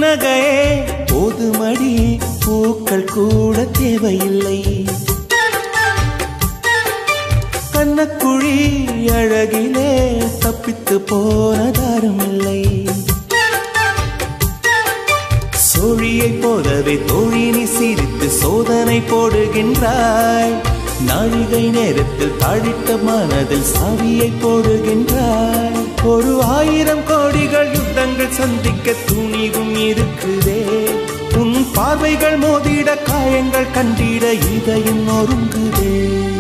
புன்னகையே போதுமடி பூக்கள் கூட தேவையில்லை கண்ணக்குழி அழகிலே தப்பித்து போனதாருமில்லை சோழியைப் போலவே தோழினி சிரித்து சோதனை போடுகின்றாய் நாழிகை நேரத்தில் தாழிட்ட மனதில் சாவியை போடுகின்றாய் ஒரு ஆயிரம் கோடிகள் யுத்தங்கள் சந்திக்க துணிவும் இருக்குதே உன் பார்வைகள் மோதிட காயங்கள் கண்டிட இதயம் நொறுங்குதே